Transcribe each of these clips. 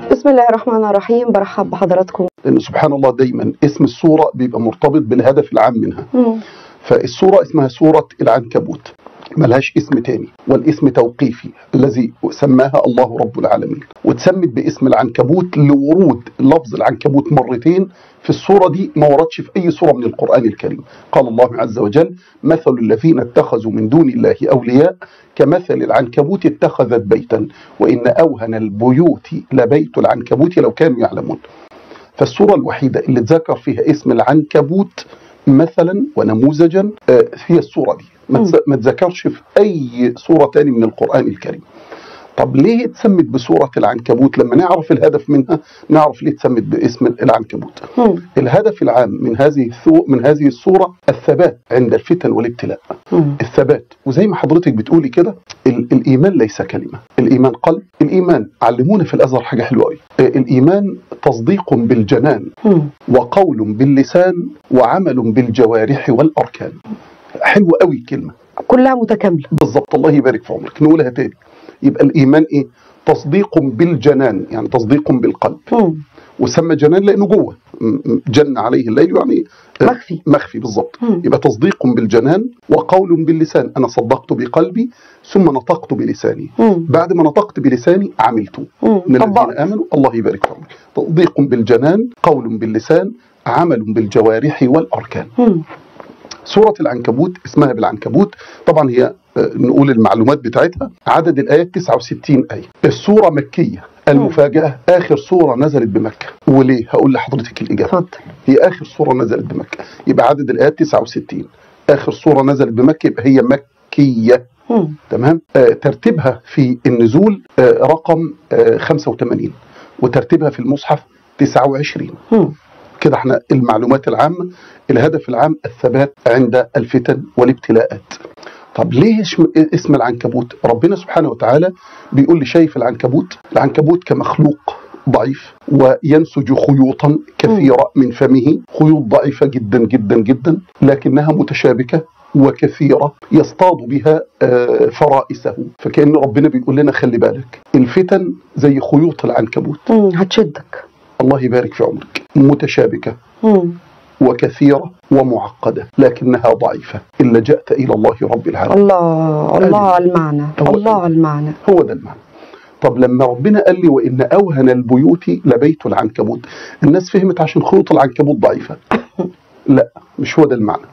بسم الله الرحمن الرحيم برحب بحضراتكم لان سبحان الله دايما اسم السوره بيبقى مرتبط بالهدف العام منها مم. فالسوره اسمها سوره العنكبوت ملهاش اسم تاني والاسم توقيفي الذي سماها الله رب العالمين واتسمت باسم العنكبوت لورود لفظ العنكبوت مرتين في السوره دي ما وردش في اي سوره من القران الكريم قال الله عز وجل مثل الذين اتخذوا من دون الله اولياء كمثل العنكبوت اتخذت بيتا وان اوهن البيوت لبيت العنكبوت لو كانوا يعلمون فالصورة الوحيدة اللي اتذكر فيها اسم العنكبوت مثلا ونموذجا آه، هي الصورة دي ما مم. تز- ما تذكرش في أي صورة تاني من القرآن الكريم طب ليه اتسمت بسورة العنكبوت لما نعرف الهدف منها نعرف ليه اتسمت باسم العنكبوت مم. الهدف العام من هذه الثو من هذه الصورة الثبات عند الفتن والابتلاء مم. الثبات وزي ما حضرتك بتقولي كده ال- الايمان ليس كلمه الايمان قلب الايمان علمونا في الازهر حاجه حلوه قوي الايمان تصديق بالجنان مم. وقول باللسان وعمل بالجوارح والاركان حلوه قوي الكلمه كلها متكاملة بالظبط الله يبارك في عمرك نقولها تاني يبقى الايمان ايه تصديق بالجنان يعني تصديق بالقلب مم. وسمى جنان لانه جوه م- م- جن عليه الليل يعني مخفي مخفي بالظبط مم. يبقى تصديق بالجنان وقول باللسان انا صدقت بقلبي ثم نطقت بلساني مم. بعد ما نطقت بلساني عملت مم. من الذين طبقت امنوا الله يبارك في عمرك تصديق بالجنان قول باللسان عمل بالجوارح والاركان مم. سورة العنكبوت اسمها بالعنكبوت طبعا هي آه، نقول المعلومات بتاعتها عدد الآيات 69 آية السورة مكية المفاجأة آخر سورة نزلت بمكة وليه هقول لحضرتك الإجابة اتفضل هي آخر سورة نزلت بمكة يبقى عدد الآيات 69 آخر سورة نزلت بمكة يبقى هي مكية مم. تمام آه ترتيبها في النزول آه رقم آه 85 وترتيبها في المصحف 29 مم. كده احنا المعلومات العامة الهدف العام الثبات عند الفتن والابتلاءات طب ليه اسم- اسم العنكبوت ربنا سبحانه وتعالى بيقول لي شايف العنكبوت العنكبوت كمخلوق ضعيف وينسج خيوطا كثيرة من فمه خيوط ضعيفة جدا جدا جدا لكنها متشابكة وكثيرة يصطاد بها آه، فرائسه فكأن ربنا بيقول لنا خلي بالك الفتن زي خيوط العنكبوت مم. هتشدك الله يبارك في عمرك متشابكة مم. وكثيرة ومعقدة لكنها ضعيفة إن لجأت إلى الله رب العالمين الله الله على المعنى هو- الله على المعنى هو ده المعنى طب لما ربنا قال لي وإن أوهن البيوت لبيت العنكبوت الناس فهمت عشان خيوط العنكبوت ضعيفة لا مش هو ده المعنى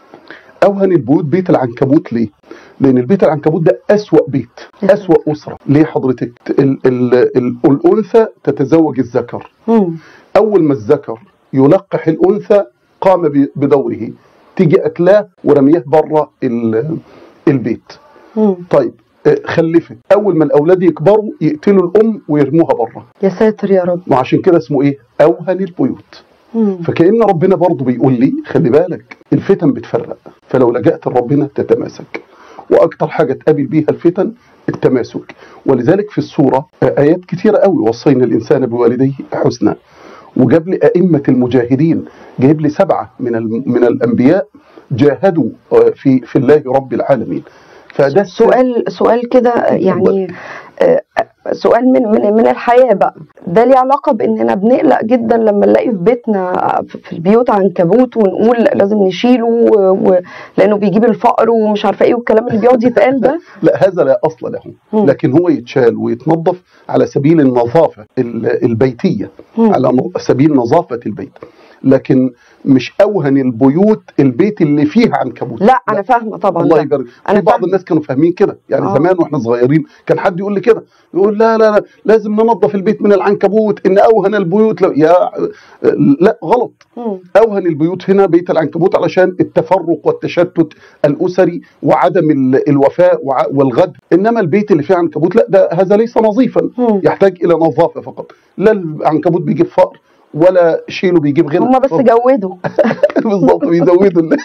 أوهن البيوت بيت العنكبوت ليه؟ لأن البيت العنكبوت ده أسوأ بيت أسوأ أسرة ليه حضرتك؟ ال ال ال الأنثى تتزوج الذكر مم. اول ما الذكر يلقح الانثى قام ب- بدوره تيجي اكلاه ورميه بره ال- البيت مم. طيب آه، خلفت اول ما الاولاد يكبروا يقتلوا الام ويرموها بره يا ساتر يا رب وعشان كده اسمه ايه اوهن البيوت مم. فكأن ربنا برضه بيقول لي خلي بالك الفتن بتفرق فلو لجأت لربنا تتماسك واكتر حاجه تقابل بيها الفتن التماسك ولذلك في السوره آه، ايات كتيره قوي وصينا الانسان بوالديه حسنا وجاب لي ائمه المجاهدين جايب لي سبعه من الم- من الانبياء جاهدوا آه، في في الله رب العالمين فده سؤال سؤال كده يعني آه، سؤال من من من الحياه بقى ده ليه علاقه باننا بنقلق جدا لما نلاقي في بيتنا في في البيوت عنكبوت ونقول لازم نشيله و... و... لانه بيجيب الفقر ومش عارفه ايه والكلام اللي بيقعد يتقال ده لا هذا لا اصل له مم. لكن هو يتشال ويتنظف على سبيل النظافه ال- البيتيه مم. على ن- سبيل نظافه البيت لكن مش اوهن البيوت البيت اللي فيه عنكبوت لا انا فاهمه طبعا الله ده. يبارك أنا في بعض فاهمة. الناس كانوا فاهمين كده يعني آه. زمان واحنا صغيرين كان حد يقول لي كده يقول لا لا لا لازم ننظف البيت من العنكبوت ان اوهن البيوت لا يا لا غلط مم. اوهن البيوت هنا بيت العنكبوت علشان التفرق والتشتت الاسري وعدم ال- الوفاء وع- والغد انما البيت اللي فيه عنكبوت لا ده هذا ليس نظيفا مم. يحتاج الى نظافه فقط لا العنكبوت بيجيب فقر ولا شيله بيجيب غنى هما بس جودوا بالظبط بيزودوا ال-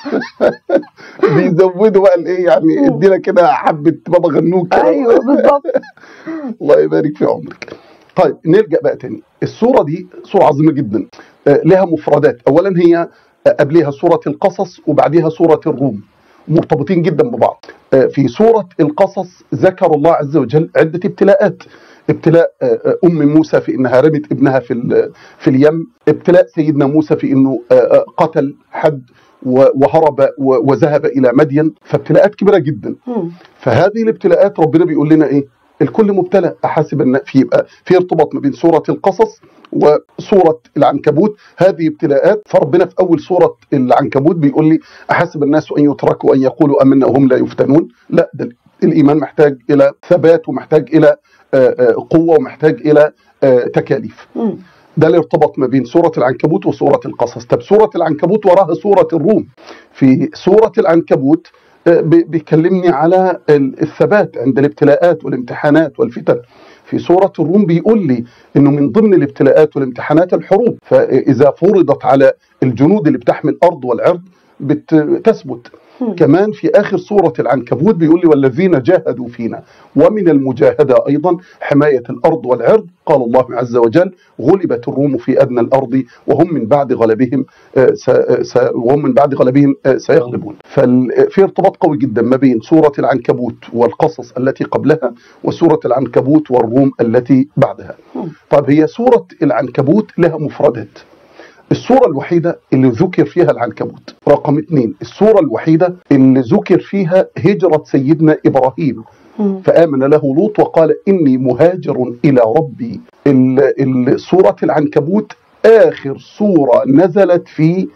بيزودوا بقى الايه يعني ادينا كده حبه بابا غنوج كده. ايوه بالظبط الله يبارك في عمرك طيب نرجع بقى تاني الصوره دي صوره عظيمه جدا آه، لها مفردات اولا هي آه، قبلها سوره القصص وبعدها سوره الروم مرتبطين جدا ببعض آه، في سوره القصص ذكر الله عز وجل عده ابتلاءات ابتلاء آه، آه، ام موسى في انها رمت ابنها في ال- في اليم ابتلاء سيدنا موسى في انه آه، آه، قتل حد و- وهرب و- وذهب الى مدين فابتلاءات كبيره جدا مم. فهذه الابتلاءات ربنا بيقول لنا ايه الكل مبتلى احاسب ان في يبقى في ارتباط ما بين سوره القصص وسوره العنكبوت هذه ابتلاءات فربنا في اول سوره العنكبوت بيقول لي احاسب الناس ان يتركوا ان يقولوا امنا وهم لا يفتنون لا ده الايمان محتاج الى ثبات ومحتاج الى آه، آه، قوه ومحتاج الى آه، تكاليف مم. ده الارتباط ما بين سورة العنكبوت وسورة القصص طب سورة العنكبوت وراها سورة الروم في سورة العنكبوت آه، بي- بيكلمني على ال- الثبات عند الابتلاءات والامتحانات والفتن في سورة الروم بيقول لي انه من ضمن الابتلاءات والامتحانات الحروب فاذا فرضت على الجنود اللي بتحمي الارض والعرض بتثبت مم. كمان في اخر سوره العنكبوت بيقول لي والذين جاهدوا فينا ومن المجاهده ايضا حمايه الارض والعرض قال الله عز وجل غلبت الروم في ادنى الارض وهم من بعد غلبهم آه، س- آه، س- وهم من بعد غلبهم آه، سيغلبون ففي ارتباط قوي جدا ما بين سوره العنكبوت والقصص التي قبلها وسوره العنكبوت والروم التي بعدها مم. طيب هي سوره العنكبوت لها مفردات الصورة الوحيدة اللي ذكر فيها العنكبوت رقم اثنين الصورة الوحيدة اللي ذكر فيها هجرة سيدنا إبراهيم مم. فآمن له لوط وقال إني مهاجر إلى ربي ال- ال- سورة العنكبوت آخر سورة نزلت في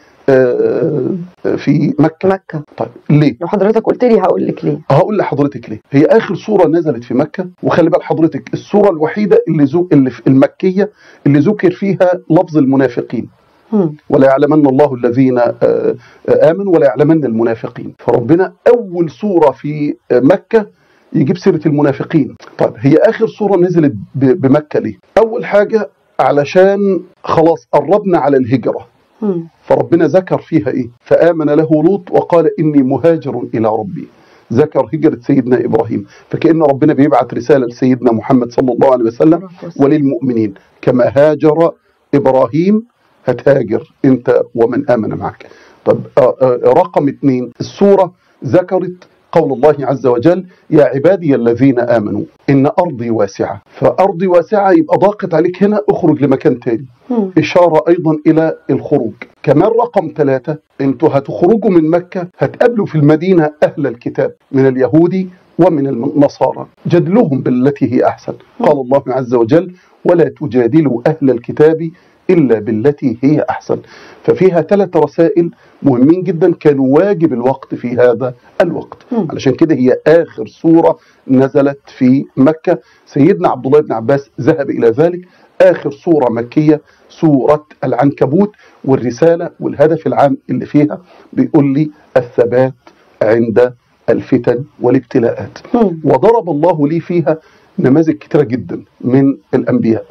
آه، في مكة مكة طيب ليه؟ لو حضرتك قلت لي هقول لك ليه هقول لحضرتك ليه هي اخر سوره نزلت في مكه وخلي بال حضرتك السوره الوحيده اللي زو اللي في المكيه اللي ذكر فيها لفظ المنافقين مم. ولا يعلمن الله الذين آه، آه، امنوا ولا يعلمن المنافقين فربنا اول سوره في آه، مكه يجيب سيره المنافقين طيب هي اخر سوره نزلت ب- بمكه ليه اول حاجه علشان خلاص قربنا على الهجره مم. فربنا ذكر فيها ايه فآمن له لوط وقال إني مهاجر إلى ربي ذكر هجرة سيدنا إبراهيم فكأن ربنا بيبعت رسالة لسيدنا محمد صلى الله عليه وسلم وللمؤمنين كما هاجر إبراهيم هتهاجر أنت ومن آمن معك طب آه، آه، رقم اثنين السورة ذكرت قول الله عز وجل يا عبادي الذين آمنوا إن أرضي واسعة فأرضي واسعة يبقى ضاقت عليك هنا اخرج لمكان تاني مم. إشارة أيضا إلى الخروج كمان رقم ثلاثة أنتوا هتخرجوا من مكة هتقابلوا في المدينة أهل الكتاب من اليهود ومن النصارى جدلهم بالتي هي أحسن قال الله عز وجل ولا تجادلوا أهل الكتاب إلا بالتي هي أحسن ففيها ثلاث رسائل مهمين جدا كانوا واجب الوقت في هذا الوقت مم. علشان كده هي آخر سورة نزلت في مكة سيدنا عبد الله بن عباس ذهب إلى ذلك آخر سورة مكية سورة العنكبوت والرسالة والهدف العام اللي فيها بيقول لي الثبات عند الفتن والابتلاءات مم. وضرب الله لي فيها نماذج كتيرة جدا من الأنبياء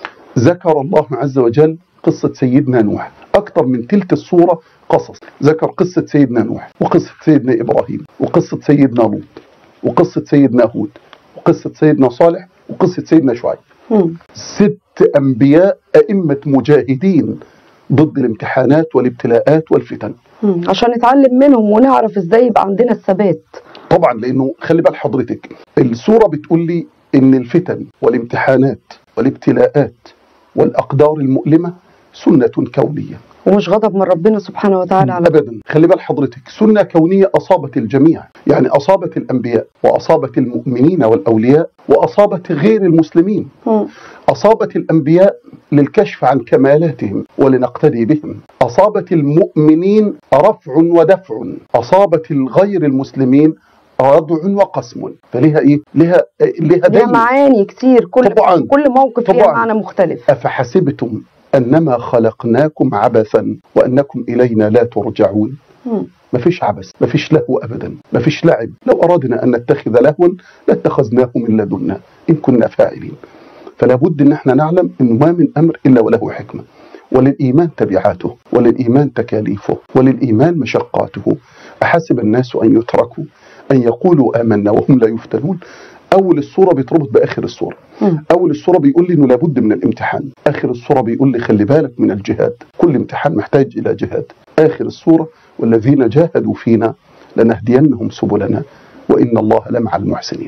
ذكر الله عز وجل قصة سيدنا نوح أكثر من تلت الصورة قصص ذكر قصة سيدنا نوح وقصة سيدنا إبراهيم وقصة سيدنا لوط وقصة سيدنا هود وقصة سيدنا صالح وقصة سيدنا شعيب مم. ست أنبياء أئمة مجاهدين ضد الامتحانات والابتلاءات والفتن مم. عشان نتعلم منهم ونعرف ازاي يبقى عندنا الثبات طبعا لانه خلي بال حضرتك السوره بتقول لي ان الفتن والامتحانات والابتلاءات والاقدار المؤلمه سنه كونيه ومش غضب من ربنا سبحانه وتعالى على ابدا خلي بال حضرتك سنه كونيه اصابت الجميع يعني اصابت الانبياء واصابت المؤمنين والاولياء واصابت غير المسلمين مم. أصابت الأنبياء للكشف عن كمالاتهم ولنقتدي بهم أصابت المؤمنين رفع ودفع أصابت الغير المسلمين ردع وقسم فلها إيه؟ لها لها ليها دليل معاني كتير كل طبعاً. كل موقف ليها طبعاً. معنى مختلف أفحسبتم أنما خلقناكم عبثا وأنكم إلينا لا ترجعون مم. مفيش عبث مفيش لهو أبدا مفيش لعب لو أرادنا أن نتخذ لهوا لاتخذناه من لدنا إن كنا فاعلين فلا بد ان احنا نعلم انه ما من امر الا وله حكمه وللايمان تبعاته وللايمان تكاليفه وللايمان مشقاته احسب الناس ان يتركوا ان يقولوا امنا وهم لا يفتنون اول السوره بيتربط باخر السوره مم. اول السوره بيقول لي انه لابد من الامتحان اخر السوره بيقول لي خلي بالك من الجهاد كل امتحان محتاج الى جهاد اخر السوره والذين جاهدوا فينا لنهدينهم سبلنا وان الله لمع المحسنين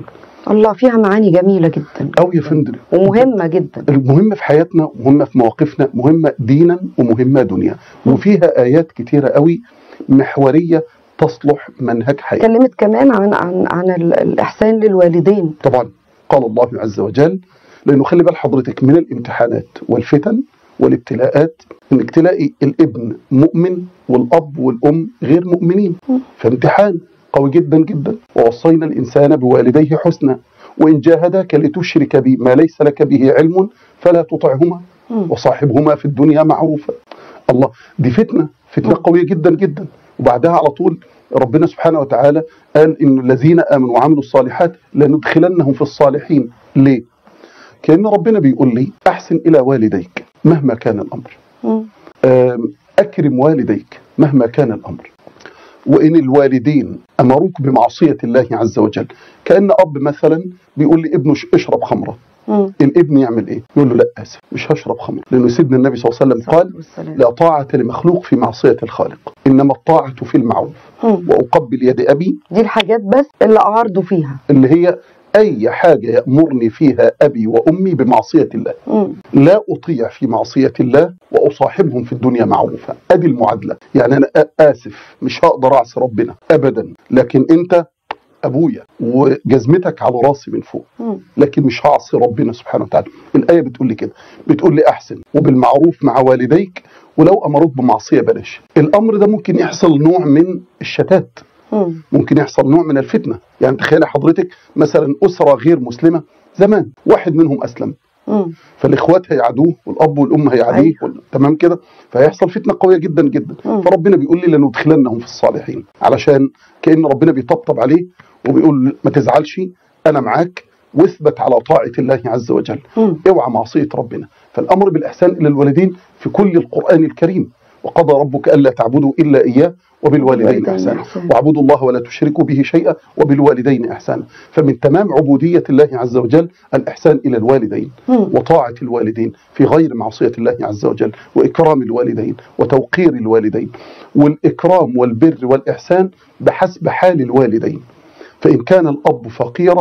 الله فيها معاني جميله جدا أو يا فندم ومهمه جدا المهمة في حياتنا مهمة في مواقفنا مهمة دينا ومهمة دنيا وفيها آيات كتيرة قوي محورية تصلح منهج حياة اتكلمت كمان عن عن عن ال- الاحسان للوالدين طبعا قال الله عز وجل لأنه خلي بال حضرتك من الامتحانات والفتن والابتلاءات انك تلاقي الابن مؤمن والاب والام غير مؤمنين فامتحان قوي جدا جدا ووصينا الانسان بوالديه حسنا وان جاهداك لتشرك بي ما ليس لك به علم فلا تطعهما مم. وصاحبهما في الدنيا معروفا الله دي فتنه فتنه مم. قويه جدا جدا وبعدها على طول ربنا سبحانه وتعالى قال ان الذين امنوا وعملوا الصالحات لندخلنهم في الصالحين ليه كان ربنا بيقول لي احسن الى والديك مهما كان الامر مم. آم، أكرم والديك مهما كان الأمر وإن الوالدين أمروك بمعصية الله عز وجل كأن أب مثلا بيقول لابنه ش- اشرب خمرة مم. الابن يعمل إيه؟ يقول له لا آسف مش هشرب خمرة لأنه سيدنا النبي صلى الله عليه وسلم قال والسلام. لا طاعة لمخلوق في معصية الخالق إنما الطاعة في المعروف مم. وأقبل يد أبي دي الحاجات بس اللي أعارضوا فيها اللي هي أي حاجة يأمرني فيها أبي وأمي بمعصية الله مم. لا أطيع في معصية الله وأصاحبهم في الدنيا معروفا أدي المعادلة يعني أنا آ- آسف مش هقدر أعصي ربنا أبدا لكن أنت أبويا وجزمتك على راسي من فوق مم. لكن مش هعصي ربنا سبحانه وتعالى الآية بتقول لي كده بتقول لي أحسن وبالمعروف مع والديك ولو أمروك بمعصية بلاش الأمر ده ممكن يحصل نوع من الشتات مم. ممكن يحصل نوع من الفتنة يعني تخيل حضرتك مثلا أسرة غير مسلمة زمان واحد منهم أسلم مم. فالاخوات هيعادوه والاب والام هيعاديه أيوة. وال- تمام كده فهيحصل فتنه قويه جدا جدا مم. فربنا بيقول لي لندخلنهم في الصالحين علشان كان ربنا بيطبطب عليه وبيقول ما تزعلش انا معاك واثبت على طاعه الله عز وجل مم. اوعى معصيه ربنا فالامر بالاحسان الى الوالدين في كل القران الكريم وقضى ربك الا تعبدوا الا اياه وبالوالدين وبالوالدين احسانا إحسانا. واعبدوا الله ولا تشركوا به شيئا وبالوالدين احسانا فمن تمام عبوديه الله عز وجل الاحسان الى الوالدين مم. وطاعة الوالدين في غير معصية الله عز وجل وإكرام الوالدين وتوقير الوالدين والإكرام والبر والإحسان بحسب حال الوالدين فإن كان الأب فقيرا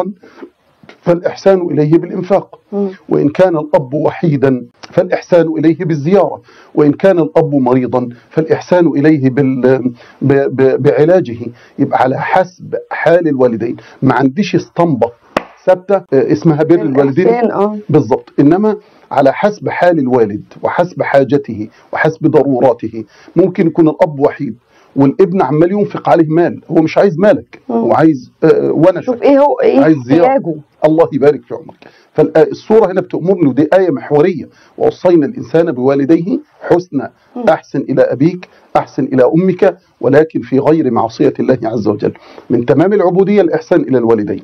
فالإحسان إليه بالإنفاق مم. وإن كان الأب وحيدا فالإحسان إليه بالزيارة وإن كان الأب مريضا فالإحسان إليه بال... ب... ب... بعلاجه يبقى على حسب حال الوالدين ما عنديش اسطمبة ثابتة آه، اسمها بر الوالدين الإحسان اه بالضبط انما على حسب حال الوالد وحسب حاجته وحسب ضروراته ممكن يكون الاب وحيد والابن عمال ينفق عليه مال هو مش عايز مالك مم. هو عايز آه ونسك شوف ايه هو ايه عايز زيارة. احتياجه الله يبارك في عمرك فالصورة هنا بتأمرني ودي آية محورية ووصينا الإنسان بوالديه حسنا مم. أحسن إلى أبيك أحسن إلى أمك ولكن في غير معصية الله عز وجل من تمام العبودية الإحسان إلى الوالدين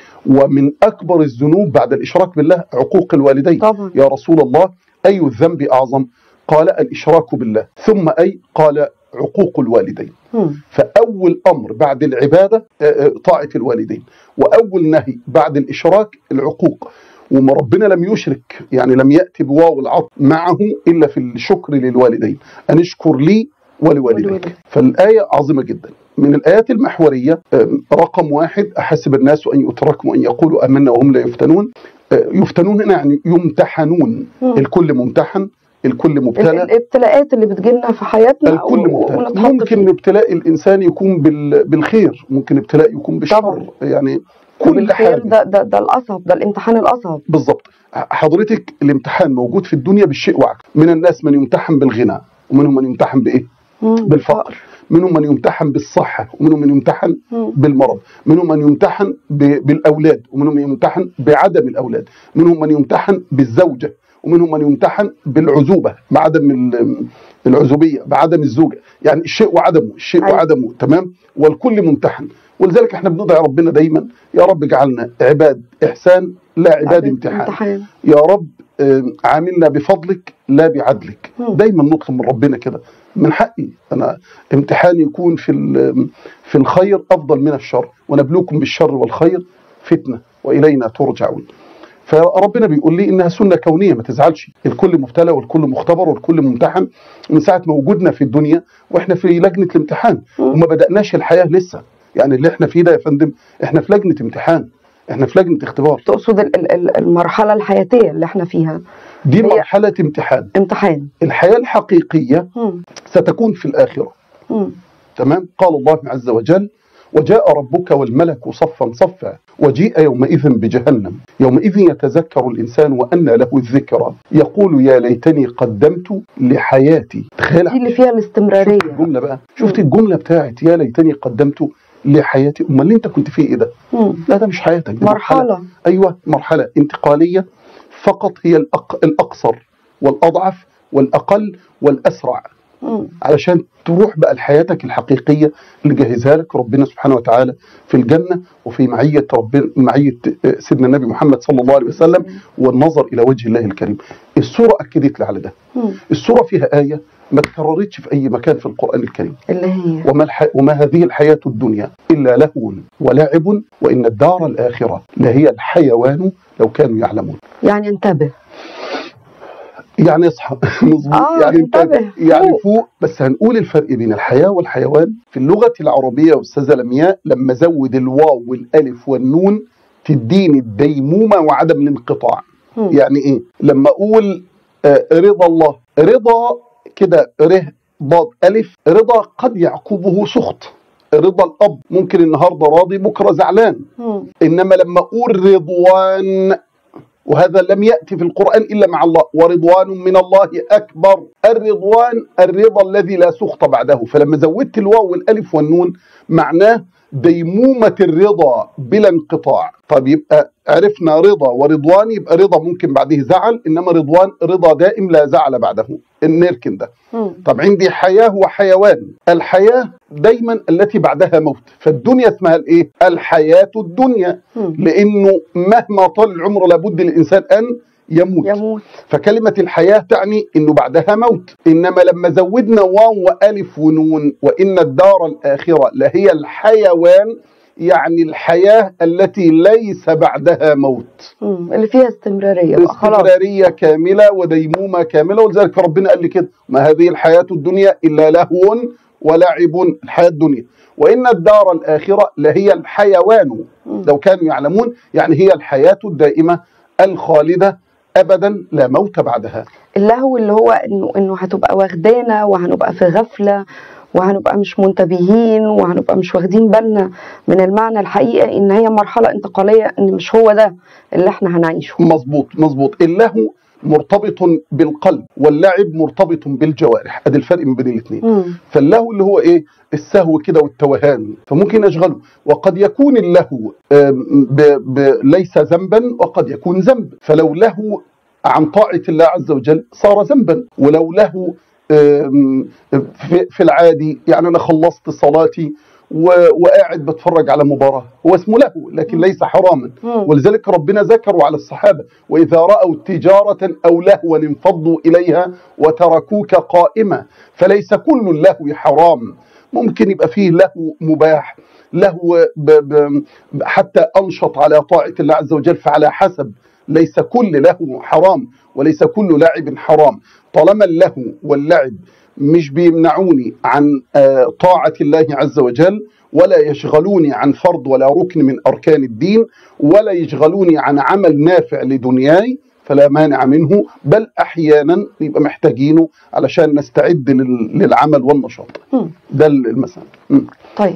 ومن أكبر الذنوب بعد الإشراك بالله عقوق الوالدين طبعا يا رسول الله أي الذنب أعظم قال الإشراك بالله ثم أي قال عقوق الوالدين مم. فأول أمر بعد العبادة آه، آه، طاعة الوالدين وأول نهي بعد الإشراك العقوق وما ربنا لم يشرك يعني لم يأتي بواو العطف معه إلا في الشكر للوالدين أن اشكر لي ولوالديك ولوالديك. فالآية عظيمة جدا من الآيات المحورية آم، رقم واحد أحسب الناس أن يتركوا أن يقولوا آمنا وهم لا يفتنون آه، يفتنون هنا يعني يمتحنون مم. الكل ممتحن الكل ال- مبتلى الابتلاءات اللي بتجيلنا في حياتنا الكل و- مبتلى ونتحط ممكن فيها. ابتلاء الانسان يكون بال- بالخير ممكن ابتلاء يكون بالشر طبعا. يعني كل وبالخير حاجه ده ده ده الاصعب ده الامتحان الاصعب بالظبط حضرتك الامتحان موجود في الدنيا بالشيء وعكس من الناس من يمتحن بالغنى ومنهم من يمتحن بايه مم. بالفقر منهم من يمتحن بالصحه ومنهم من يمتحن مم. بالمرض منهم من يمتحن ب- بالاولاد ومنهم من يمتحن بعدم الاولاد منهم من يمتحن بالزوجه ومنهم من يمتحن بالعزوبه بعدم ال- العزوبيه بعدم الزوجه يعني الشيء وعدمه الشيء أيوة. وعدمه تمام والكل ممتحن ولذلك احنا بندعي ربنا دايما يا رب اجعلنا عباد احسان لا عباد امتحان امتحان يا رب آم، عاملنا بفضلك لا بعدلك مم. دايما نطلب من ربنا كده من حقي انا امتحان يكون في ال- في الخير افضل من الشر ونبلوكم بالشر والخير فتنه والينا ترجعون فربنا بيقول لي انها سنه كونيه ما تزعلش الكل مبتلى والكل مختبر والكل ممتحن من ساعه ما وجودنا في الدنيا واحنا في لجنه الامتحان مم. وما بداناش الحياه لسه يعني اللي احنا فيه ده يا فندم احنا في لجنه امتحان احنا في لجنه اختبار تقصد ال- ال- ال- المرحله الحياتيه اللي احنا فيها دي هي- مرحله امتحان امتحان الحياه الحقيقيه مم. ستكون في الاخره مم. تمام قال الله عز وجل وجاء ربك والملك صفا صفا وجيء يومئذ بجهنم يومئذ يتذكر الإنسان وأنى له الذكرى يقول يا ليتني قدمت لحياتي تخيل دي اللي فيها الاستمراريه شفت الجملة بقى شفت الجملة بتاعت يا ليتني قدمت لحياتي امال اللي انت كنت فيه ايه ده مم. لا ده مش حياتك دي مرحله ايوه مرحله انتقاليه فقط هي الأق... الاقصر والاضعف والاقل والاسرع مم. علشان تروح بقى لحياتك الحقيقيه اللي جهزها لك ربنا سبحانه وتعالى في الجنه وفي معيه ربنا معيه سيدنا النبي محمد صلى الله عليه وسلم والنظر الى وجه الله الكريم. السوره اكدت لي على ده. مم. السوره فيها ايه ما اتكررتش في اي مكان في القران الكريم. اللي هي وما, الح... وما هذه الحياه الدنيا الا لهو ولعب وان الدار الاخره لهي الحيوان لو كانوا يعلمون. يعني انتبه يعني اصحى مظبوط آه، يعني انتبه، يعني فوق. فوق بس هنقول الفرق بين الحياه والحيوان في اللغه العربيه يا استاذه لمياء لما زود الواو والالف والنون تديني الديمومه وعدم الانقطاع مم. يعني ايه لما اقول آه، رضا الله رضا كده ره ضاد الف رضا قد يعقبه سخط رضا الاب ممكن النهارده راضي بكره زعلان مم. انما لما اقول رضوان وهذا لم ياتي في القران الا مع الله ورضوان من الله اكبر الرضوان الرضا الذي لا سخط بعده فلما زودت الواو والالف والنون معناه ديمومه الرضا بلا انقطاع طب يبقى عرفنا رضا ورضوان يبقى رضا ممكن بعده زعل انما رضوان رضا دائم لا زعل بعده نركن ده مم. طب عندي حياة وحيوان الحياة دايما التي بعدها موت فالدنيا اسمها الايه الحياة الدنيا مم. لانه مهما طال العمر لابد للانسان ان يموت يموت فكلمة الحياة تعني انه بعدها موت انما لما زودنا واو والف ونون وان الدار الاخرة لهي الحيوان يعني الحياة التي ليس بعدها موت مم. اللي فيها استمراريه بقى خلاص استمرارية كاملة وديمومة كاملة ولذلك ربنا قال لي كده ما هذه الحياة الدنيا إلا لهو ولعب الحياة الدنيا وإن الدار الآخرة لهي الحيوان مم. لو كانوا يعلمون يعني هي الحياة الدائمة الخالدة أبدا لا موت بعدها اللهو اللي هو انه انه هتبقى واخدانا وهنبقى في غفله وهنبقى مش منتبهين وهنبقى مش واخدين بالنا من المعنى الحقيقه ان هي مرحله انتقاليه ان مش هو ده اللي احنا هنعيشه مظبوط مظبوط اللهو مرتبط بالقلب واللعب مرتبط بالجوارح ادي الفرق ما بين الاثنين مم. فاللهو اللي هو ايه السهو كده والتوهان فممكن يشغله وقد يكون اللهو آم، ب ب ليس ذنبا وقد يكون ذنب فلو لهو عن طاعة الله عز وجل صار ذنبا ولو له آم، في, في العادي يعني أنا خلصت صلاتي و- وقاعد بتفرج على مباراة هو اسمه له لكن ليس حراما مم. ولذلك ربنا ذكروا على الصحابة وإذا رأوا تجارة أو لهوا انفضوا إليها وتركوك قائمة فليس كل اللهو حرام ممكن يبقى فيه لهو مباح لهو ب ب حتى أنشط على طاعة الله عز وجل فعلى حسب ليس كل لهو حرام وليس كل لعب حرام طالما اللهو واللعب مش بيمنعوني عن آه، طاعة الله عز وجل ولا يشغلوني عن فرض ولا ركن من أركان الدين ولا يشغلوني عن عمل نافع لدنياي فلا مانع منه بل أحيانا يبقى محتاجينه علشان نستعد لل- للعمل والنشاط مم. ده المثل مم. طيب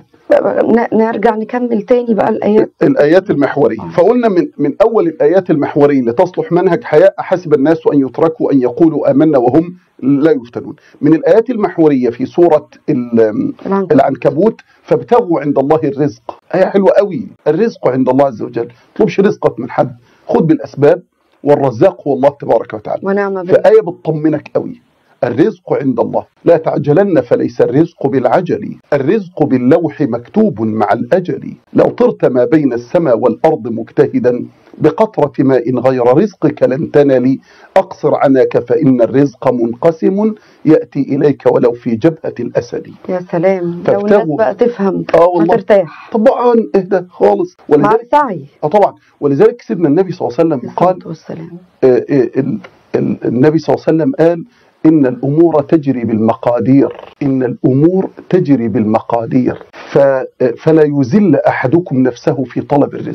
ن- نرجع نكمل تاني بقى الايات الآيات المحورية فقلنا من من أول الآيات المحورية اللي تصلح منهج حياة أحسب الناس أن يتركوا أن يقولوا آمنا وهم لا يفتنون من الآيات المحورية في سورة ال- العنكبوت. العنكبوت فابتغوا عند الله الرزق آية حلوة قوي الرزق عند الله عز وجل تطلبش رزقك من حد خد بالأسباب والرزاق هو الله تبارك وتعالى ونعم بالله فآية بتطمنك قوي الرزق عند الله لا تعجلن فليس الرزق بالعجل الرزق باللوح مكتوب مع الأجل لو طرت ما بين السماء والأرض مجتهدا بقطرة ماء غير رزقك لن تنل أقصر عناك فإن الرزق منقسم يأتي إليك ولو في جبهة الأسد يا سلام لو الناس فابتغوا. بقى تفهم آه والله هترتاح طبعا اهدى خالص مع ولذلك السعي آه طبعا ولذلك سيدنا النبي صلى الله عليه وسلم قال الصلاة والسلام آه، آه، ال- ال- النبي صلى الله عليه وسلم قال إن الأمور تجري بالمقادير إن الأمور تجري بالمقادير ف- فلا يزل أحدكم نفسه في طلب الرزق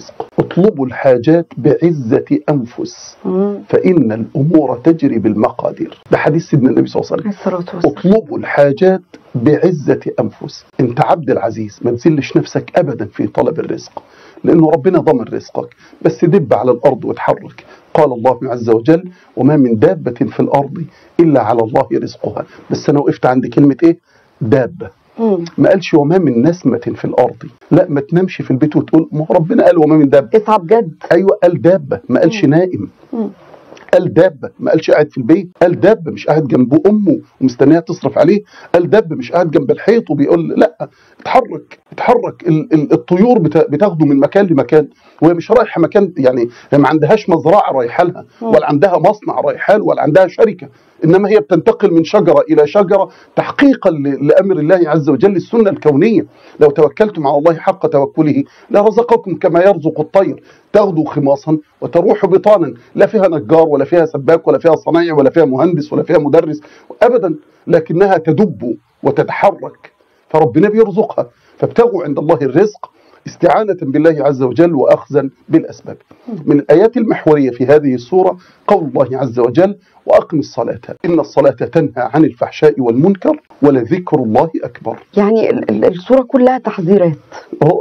اطلبوا الحاجات بعزة أنفس مم. فإن الأمور تجري بالمقادير ده حديث سيدنا النبي صلى الله عليه وسلم عليه الصلاة والسلام اطلبوا الحاجات بعزة أنفس أنت عبد العزيز ما تزلش نفسك أبدا في طلب الرزق لأنه ربنا ضمن رزقك بس دب على الأرض وتحرك قال الله عز وجل وما من دابة في الأرض إلا على الله رزقها بس أنا وقفت عند كلمة إيه دابة مم. ما قالش وما من نسمة في الأرض لا ما تنامش في البيت وتقول ما هو ربنا قال وما من دابة اسعى بجد أيوة قال دابة ما قالش نائم مم. قال دابة ما قالش قاعد في البيت قال دابة مش قاعد جنب أمه ومستنيها تصرف عليه قال دابة مش قاعد جنب الحيط وبيقول لا اتحرك اتحرك ال- ال- الطيور بتا- بتاخده من مكان لمكان وهي مش رايحة مكان يعني هي ما عندهاش مزرعة رايحة لها ولا عندها مصنع رايحة له ولا عندها شركة إنما هي بتنتقل من شجرة إلى شجرة تحقيقا ل- لأمر الله عز وجل السنة الكونية لو توكلتم على الله حق توكله لرزقكم كما يرزق الطير تغدو خماصا وتروح بطانا لا فيها نجار ولا فيها سباك ولا فيها صنايعي ولا فيها مهندس ولا فيها مدرس ابدا لكنها تدب وتتحرك فربنا بيرزقها فابتغوا عند الله الرزق استعانة بالله عز وجل وأخذا بالأسباب من الآيات المحورية في هذه السورة قول الله عز وجل وأقم الصلاة إن الصلاة تنهى عن الفحشاء والمنكر ولذكر الله أكبر يعني ال- ال- الصورة كلها تحذيرات أهو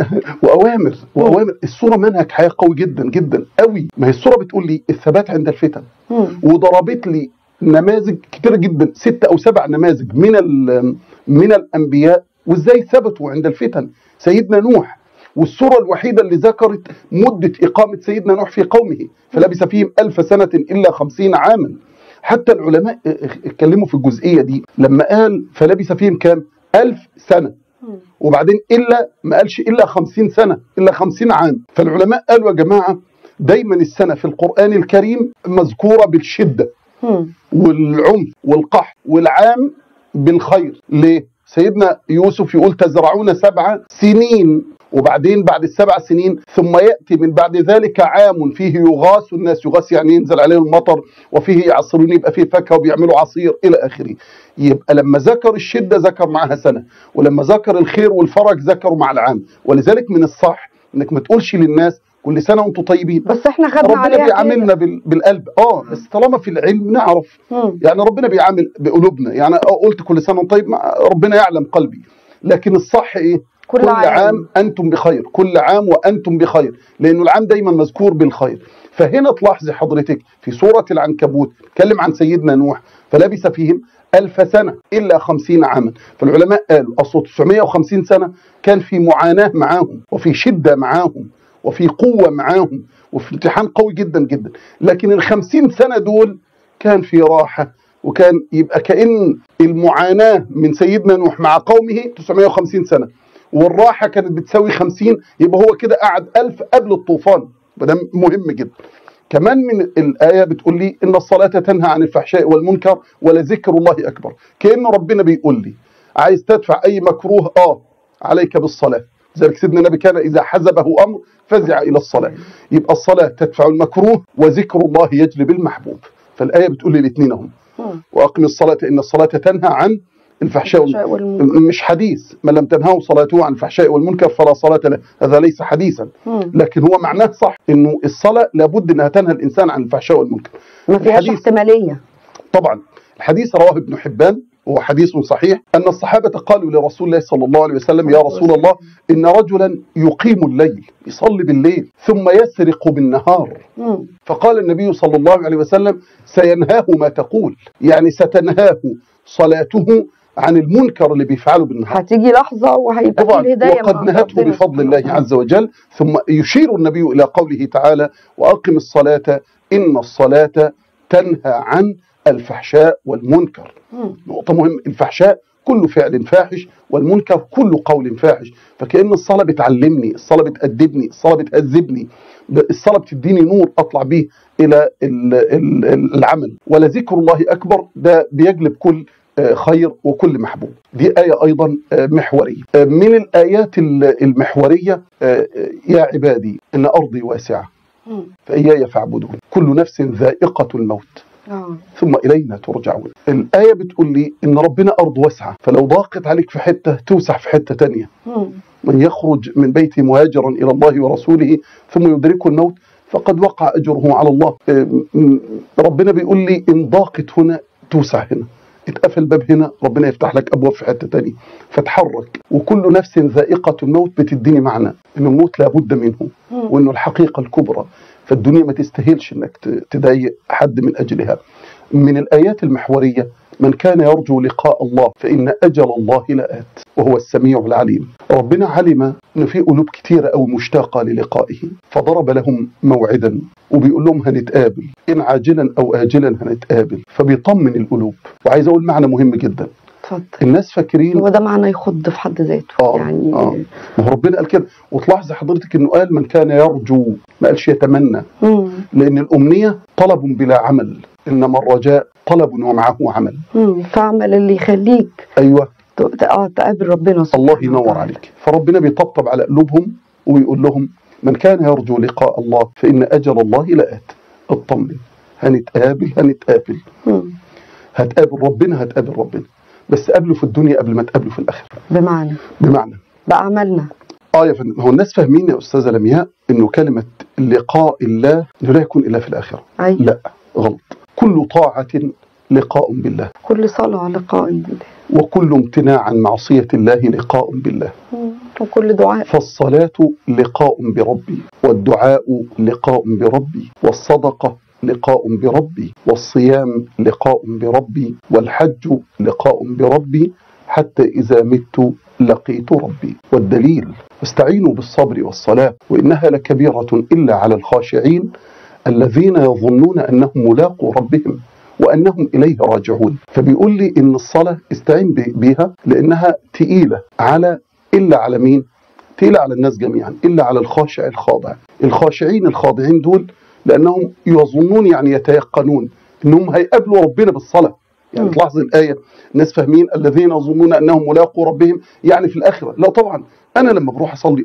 واوامر واوامر الصوره منهج حياه قوي جدا جدا قوي ما هي الصوره بتقول لي الثبات عند الفتن مم. وضربت لي نماذج كتير جدا ست او سبع نماذج من ال- من الانبياء وازاي ثبتوا عند الفتن سيدنا نوح والسوره الوحيده اللي ذكرت مده اقامه سيدنا نوح في قومه فلبث فيهم ألف سنه الا خمسين عاما حتى العلماء اتكلموا في الجزئيه دي لما قال فلبث فيهم كام ألف سنه وبعدين الا ما قالش الا خمسين سنه الا خمسين عام فالعلماء قالوا يا جماعه دايما السنه في القران الكريم مذكوره بالشده مم. والعنف والقحط والعام بالخير ليه سيدنا يوسف يقول تزرعون سبع سنين وبعدين بعد السبع سنين ثم يأتي من بعد ذلك عام فيه يغاث الناس يغاث يعني ينزل عليهم المطر وفيه يعصرون يبقى فيه فاكهة وبيعملوا عصير إلى آخره يبقى لما ذكر الشدة ذكر معها سنة ولما ذكر الخير والفرج ذكروا مع العام ولذلك من الصح انك ما تقولش للناس كل سنة وانتم طيبين بس احنا خدنا ربنا عليها بيعاملنا بال- بالقلب اه بس طالما في العلم نعرف مم. يعني ربنا بيعامل بقلوبنا يعني اه قلت كل سنه وانت طيب ما- ربنا يعلم قلبي لكن الصح ايه كل كل عام. عام انتم بخير كل عام وانتم بخير لانه العام دايما مذكور بالخير فهنا تلاحظي حضرتك في سوره العنكبوت تكلم عن سيدنا نوح فلبث فيهم ألف سنة إلا خمسين عاما فالعلماء قالوا أصل 950 سنة كان في معاناة معاهم وفي شدة معاهم وفي قوة معاهم وفي امتحان قوي جدا جدا لكن الخمسين سنة دول كان في راحة وكان يبقى كأن المعاناة من سيدنا نوح مع قومه 950 سنة والراحة كانت بتساوي 50 يبقى هو كده قعد 1000 قبل الطوفان وده مهم جدا كمان من الآية بتقول لي إن الصلاة تنهى عن الفحشاء والمنكر ولذكر الله أكبر كأن ربنا بيقول لي عايز تدفع أي مكروه آه عليك بالصلاة ذلك سيدنا النبي كان إذا حزبه أمر فزع إلى الصلاة يبقى الصلاة تدفع المكروه وذكر الله يجلب المحبوب فالآية بتقول لي الاثنين هم مم. وأقم الصلاة إن الصلاة تنهى عن الفحشاء والمنكر والمنكر. مش حديث من لم تنهوا صلاته عن الفحشاء والمنكر فلا صلاة له هذا ليس حديثا مم. لكن هو معناه صح انه الصلاة لابد انها تنهى الانسان عن الفحشاء والمنكر ما فيهاش الحديث- احتمالية طبعا الحديث رواه ابن حبان وهو حديث صحيح أن الصحابة قالوا لرسول الله صلى الله عليه وسلم يا رسول الله إن رجلا يقيم الليل يصلي بالليل ثم يسرق بالنهار مم. فقال النبي صلى الله عليه وسلم سينهاه ما تقول يعني ستنهاه صلاته عن المنكر اللي بيفعله بالنهار هتيجي لحظة وهيبقى طبعا في هداية وقد مع نهته ربنا بفضل سبحانه الله عز وجل ثم يشير النبي إلى قوله تعالى وأقم الصلاة إن الصلاة تنهى عن الفحشاء والمنكر مم. نقطة مهمة الفحشاء كل فعل فاحش والمنكر كل قول فاحش فكأن الصلاة بتعلمني الصلاة بتأدبني الصلاة بتهذبني ب- الصلاة بتديني نور أطلع به إلى ال- ال- ال- العمل ولذكر الله أكبر ده بيجلب كل آه، خير وكل محبوب دي آية أيضا آه، محورية آه، من الآيات ال- المحورية آه، آه، يا عبادي إن أرضي واسعة مم. فإياي فاعبدون كل نفس ذائقة الموت آه. ثم إلينا ترجعون الآية بتقول لي إن ربنا أرض واسعة فلو ضاقت عليك في حتة توسع في حتة تانية مم. من يخرج من بيته مهاجرا الى الله ورسوله ثم يدركه الموت فقد وقع اجره على الله م- ربنا بيقول لي ان ضاقت هنا توسع هنا اتقفل باب هنا ربنا يفتح لك ابواب في حته تانية فتحرك وكل نفس ذائقه الموت بتديني معنى ان الموت لابد منه وانه الحقيقه الكبرى فالدنيا ما تستاهلش انك ت- تضايق حد من اجلها من الايات المحوريه من كان يرجو لقاء الله فان اجل الله لآت وهو السميع العليم ربنا علم ان في قلوب كتيره او مشتاقه للقائه فضرب لهم موعدا وبيقول لهم هنتقابل ان عاجلا او اجلا هنتقابل فبيطمن القلوب وعايز اقول معنى مهم جدا اتفضل الناس فاكرين هو ده معنى يخض في حد ذاته آه، يعني آه. ما هو ربنا قال كده وتلاحظ حضرتك انه قال من كان يرجو ما قالش يتمنى مم. لان الامنيه طلب بلا عمل انما الرجاء طلب ومعه عمل مم. فاعمل اللي يخليك ايوه ت- ت- اه تقابل ربنا سبحانه الله ينور وتعالى. عليك فربنا بيطبطب على قلوبهم ويقول لهم من كان يرجو لقاء الله فان اجل الله لآت اطمن هنتقابل هنتقابل مم. هتقابل ربنا هتقابل ربنا بس قابله في الدنيا قبل ما تقابله في الاخره بمعنى بمعنى بأعمالنا اه يا فندم هو الناس فاهمين يا استاذه لمياء انه كلمه لقاء الله انه لا يكون الا في الاخره أي لا غلط كل طاعه لقاء بالله كل صلاة لقاء بالله وكل امتناع عن معصيه الله لقاء بالله مم. وكل دعاء فالصلاه لقاء بربي والدعاء لقاء بربي والصدقه لقاء بربي والصيام لقاء بربي والحج لقاء بربي حتى اذا مت لقيت ربي والدليل واستعينوا بالصبر والصلاه وانها لكبيره الا على الخاشعين الذين يظنون انهم ملاقوا ربهم وانهم اليه راجعون فبيقول لي ان الصلاه استعين ب- بها لانها تقيله على الا على مين تقيله على الناس جميعا الا على الخاشع الخاضع الخاشعين الخاضعين دول لانهم يظنون يعني يتيقنون انهم هيقابلوا ربنا بالصلاه يعني مم. تلاحظ الايه الناس فاهمين الذين يظنون انهم ملاقوا ربهم يعني في الاخره لا طبعا انا لما بروح اصلي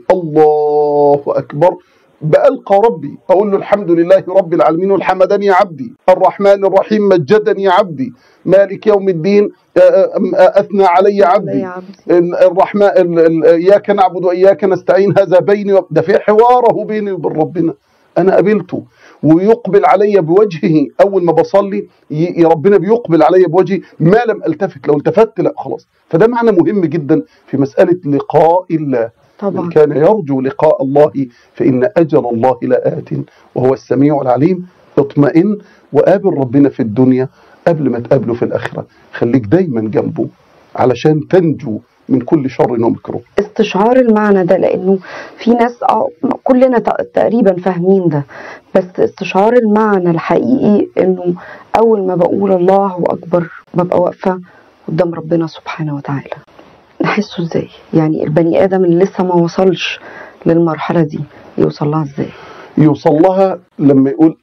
الله اكبر بألقى ربي أقول له الحمد لله رب العالمين والحمدني عبدي الرحمن الرحيم مجدني عبدي مالك يوم الدين آه، آه، آه، أثنى علي يا عبدي عبدي إن الرحمن ال- ال- إياك نعبد وإياك نستعين هذا بيني وب- ده في حواره بيني وبين ربنا أنا قابلته ويقبل علي بوجهه أول ما بصلي ي- ربنا بيقبل علي بوجهه ما لم ألتفت لو التفت لا خلاص فده معنى مهم جدا في مسألة لقاء الله من طبعا كان يرجو لقاء الله فإن أجل الله لآت وهو السميع العليم اطمئن وقابل ربنا في الدنيا قبل ما تقابله في الآخرة خليك دايما جنبه علشان تنجو من كل شر ومكروه استشعار المعنى ده لانه في ناس اه كلنا ت- تقريبا فاهمين ده بس استشعار المعنى الحقيقي انه اول ما بقول الله اكبر ببقى واقفه قدام ربنا سبحانه وتعالى نحسه ازاي يعني البني ادم اللي لسه ما وصلش للمرحله دي يوصل لها ازاي يوصل لها لما يقول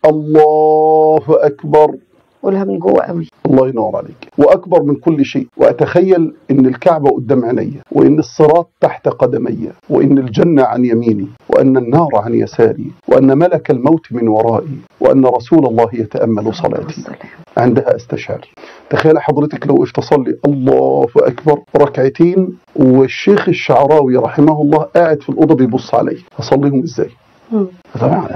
الله أكبر قولها من جوه قوي الله ينور عليك وأكبر من كل شيء وأتخيل إن الكعبة قدام عيني وإن الصراط تحت قدمي وإن الجنة عن يميني وأن النار عن يساري وأن ملك الموت من ورائي وأن رسول الله يتأمل صلاتي والسلام. عندها استشعر تخيل حضرتك لو وقفت تصلي الله أكبر ركعتين والشيخ الشعراوي رحمه الله قاعد في الأوضة بيبص علي هصليهم إزاي مم. طبعا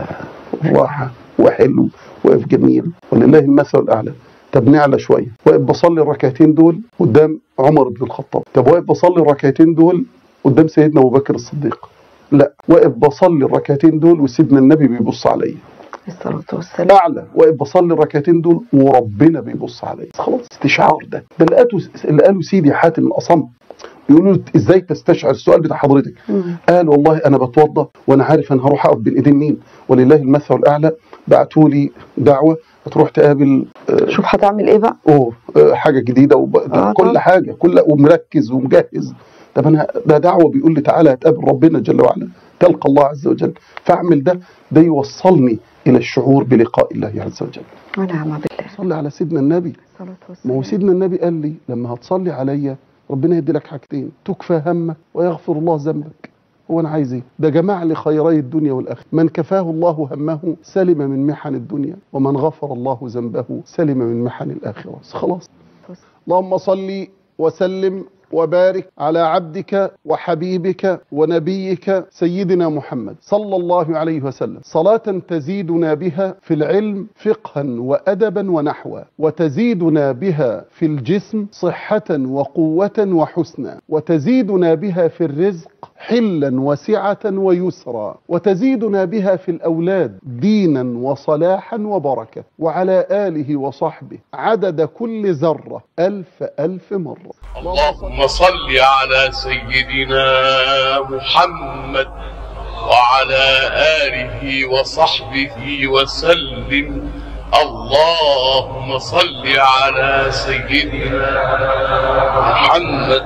راحة وحلو واقف جميل ولله المثل الأعلى طب نعلى شوية واقف بصلي الركعتين دول قدام عمر بن الخطاب طب واقف بصلي الركعتين دول قدام سيدنا أبو بكر الصديق لا واقف بصلي الركعتين دول وسيدنا النبي بيبص عليا الصلاه والسلام اعلى واقف بصلي الركعتين دول وربنا بيبص عليا خلاص استشعار ده ده اللي قاله اللي قاله سيدي حاتم الاصم بيقولوا له ازاي تستشعر السؤال بتاع حضرتك مم. قال والله انا بتوضى وانا عارف انا هروح اقف بين ايدين مين ولله المثل الاعلى بعتوا لي دعوه هتروح تقابل آه، شوف هتعمل ايه بقى اوه آه، حاجه جديده وب... آه، كل طبعا. حاجه كل ومركز ومجهز طب انا ده دعوه بيقول لي تعالى هتقابل ربنا جل وعلا تلقى الله عز وجل فاعمل ده ده يوصلني الى الشعور بلقاء الله عز وجل ونعم بالله صلي على سيدنا النبي الصلاه ما والسلام هو سيدنا النبي قال لي لما هتصلي عليا ربنا يدي لك حاجتين تكفى همك ويغفر الله ذنبك هو انا عايز ايه ده جمع لي خيري الدنيا والاخره من كفاه الله همه سلم من محن الدنيا ومن غفر الله ذنبه سلم من محن الاخره خلاص اللهم صل وسلم وبارك على عبدك وحبيبك ونبيك سيدنا محمد صلى الله عليه وسلم صلاة تزيدنا بها في العلم فقها وأدبا ونحوا وتزيدنا بها في الجسم صحة وقوة وحسنا وتزيدنا بها في الرزق حلا وسعة ويسرا وتزيدنا بها في الأولاد دينا وصلاحا وبركة وعلى آله وصحبه عدد كل ذرة ألف ألف مرة اللهم صل على سيدنا محمد وعلى آله وصحبه وسلم اللهم صل على سيدنا محمد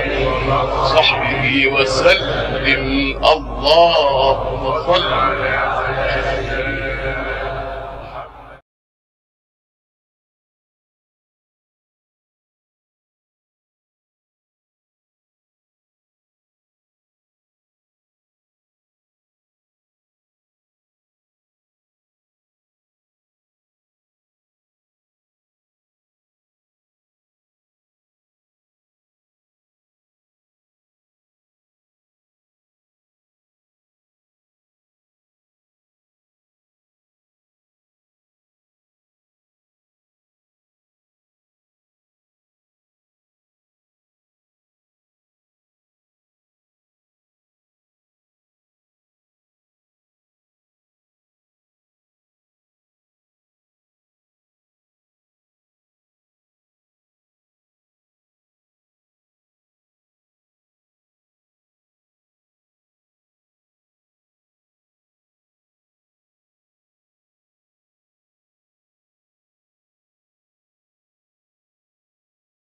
وصحبه وسلم اللهم صل